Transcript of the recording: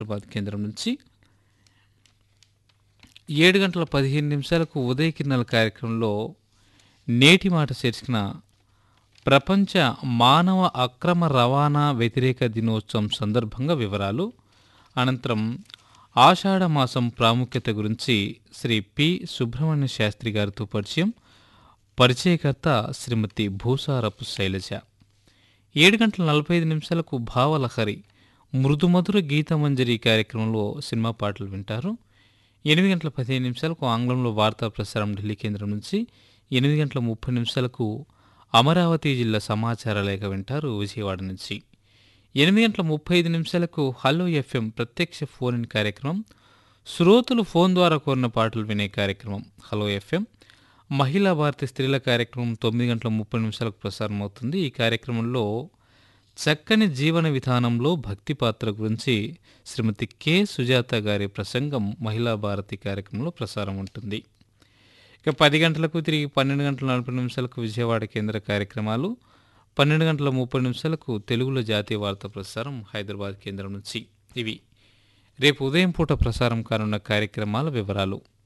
హైదరాబాద్ కేంద్రం నుంచి ఏడు గంటల పదిహేను నిమిషాలకు ఉదయ కిరణాల కార్యక్రమంలో నేటి మాట చేర్చిన ప్రపంచ మానవ అక్రమ రవాణా వ్యతిరేక దినోత్సవం సందర్భంగా వివరాలు అనంతరం ఆషాఢ మాసం ప్రాముఖ్యత గురించి శ్రీ పి సుబ్రహ్మణ్య శాస్త్రి గారితో పరిచయం పరిచయకర్త శ్రీమతి భూసారపు శైలజ ఏడు గంటల నలభై ఐదు నిమిషాలకు భావలహరి మృదుమధుర గీతమంజరి కార్యక్రమంలో సినిమా పాటలు వింటారు ఎనిమిది గంటల పదిహేను నిమిషాలకు ఆంగ్లంలో వార్తా ప్రసారం ఢిల్లీ కేంద్రం నుంచి ఎనిమిది గంటల ముప్పై నిమిషాలకు అమరావతి జిల్లా సమాచార లేఖ వింటారు విజయవాడ నుంచి ఎనిమిది గంటల ముప్పై ఐదు నిమిషాలకు హలో ఎఫ్ఎం ప్రత్యక్ష ఫోన్ ఇన్ కార్యక్రమం శ్రోతలు ఫోన్ ద్వారా కోరిన పాటలు వినే కార్యక్రమం హలో ఎఫ్ఎం మహిళా భారతి స్త్రీల కార్యక్రమం తొమ్మిది గంటల ముప్పై నిమిషాలకు ప్రసారం అవుతుంది ఈ కార్యక్రమంలో చక్కని జీవన విధానంలో భక్తి పాత్ర గురించి శ్రీమతి కె సుజాత గారి ప్రసంగం మహిళా భారతి కార్యక్రమంలో ప్రసారం ఉంటుంది ఇక పది గంటలకు తిరిగి పన్నెండు గంటల నలభై నిమిషాలకు విజయవాడ కేంద్ర కార్యక్రమాలు పన్నెండు గంటల ముప్పై నిమిషాలకు తెలుగులో జాతీయ వార్తా ప్రసారం హైదరాబాద్ కేంద్రం నుంచి ఇవి రేపు ఉదయం పూట ప్రసారం కానున్న కార్యక్రమాల వివరాలు